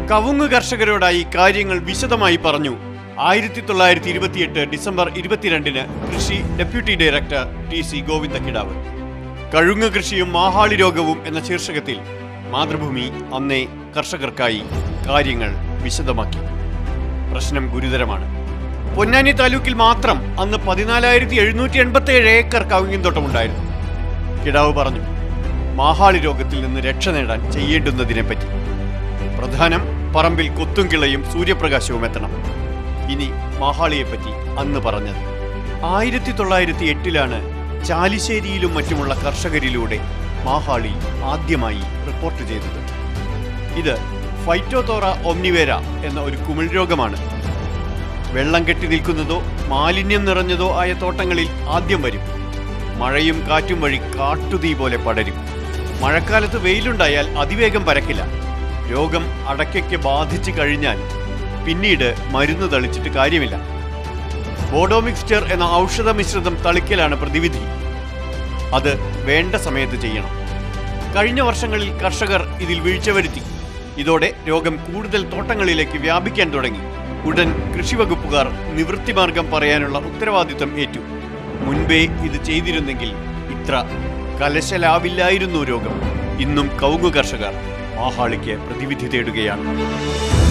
കവുങ്ങ് കർഷകരോടായി കാര്യങ്ങൾ വിശദമായി പറഞ്ഞു ആയിരത്തി തൊള്ളായിരത്തി ഇരുപത്തിയെട്ട് ഡിസംബർ ഇരുപത്തിരണ്ടിന് കൃഷി deputy director T C Govindakkidavu കഴുങ്ങ് കൃഷിയും മാഹാളി രോഗവും എന്ന ശീർഷകത്തിൽ മാതൃഭൂമി അന്നേ കർഷകർക്കായി കാര്യങ്ങൾ വിശദമാക്കി പ്രശ്നം ഗുരുതരമാണ് പൊന്നാനി താലൂക്കിൽ മാത്രം അന്ന് പതിനാലായിരത്തി എഴുന്നൂറ്റി എൺപത്തി ഏഴ് ഏക്കർ കവുങ്ങിൻ തോട്ടമുണ്ടായിരുന്നു കിടാവ് പറഞ്ഞു മാഹാളി രോഗത്തിൽ നിന്ന് രക്ഷ നേടാൻ ചെയ്യേണ്ടുന്നതിനെപ്പറ്റി പ്രധാനം പറമ്പിൽ കൊത്തും കിളയും സൂര്യപ്രകാശവും എത്തണം ഇനി മാഹാളിയെപ്പറ്റി അന്ന് പറഞ്ഞത് ആയിരത്തി തൊള്ളായിരത്തി എട്ടിലാണ് ചാലിശ്ശേരിയിലും മറ്റുമുള്ള കർഷകരിലൂടെ മാഹാളി ആദ്യമായി റിപ്പോർട്ട് ചെയ്തത് ഇത് ഫൈറ്റോതോറ ഒമ്നിവേര എന്ന ഒരു കുമിൾ രോഗമാണ് വെള്ളം കെട്ടി നിൽക്കുന്നതോ മാലിന്യം നിറഞ്ഞതോ ആയ തോട്ടങ്ങളിൽ ആദ്യം വരും മഴയും കാറ്റും വഴി കാട്ടുതീ പോലെ പടരും മഴക്കാലത്ത് വെയിലുണ്ടായാൽ അതിവേഗം പരക്കില്ല രോഗം അടയ്ക്കയ്ക്ക് ബാധിച്ചു കഴിഞ്ഞാൽ പിന്നീട് മരുന്ന് തളിച്ചിട്ട് കാര്യമില്ല ബോഡോ മിക്സ്ചർ എന്ന ഔഷധ മിശ്രിതം തളിക്കലാണ് പ്രതിവിധി അത് വേണ്ട സമയത്ത് ചെയ്യണം കഴിഞ്ഞ വർഷങ്ങളിൽ കർഷകർ ഇതിൽ വീഴ്ച വരുത്തി ഇതോടെ രോഗം കൂടുതൽ തോട്ടങ്ങളിലേക്ക് വ്യാപിക്കാൻ തുടങ്ങി ഉടൻ കൃഷിവകുപ്പുകാർ നിവൃത്തിമാർഗം പറയാനുള്ള ഉത്തരവാദിത്തം ഏറ്റു മുൻപേ ഇത് ചെയ്തിരുന്നെങ്കിൽ ഇത്ര കലശലാവില്ലായിരുന്നു രോഗം ഇന്നും കവുങ്ങു കർഷകർ മാഹാളിക്ക് പ്രതിവിധി തേടുകയാണ്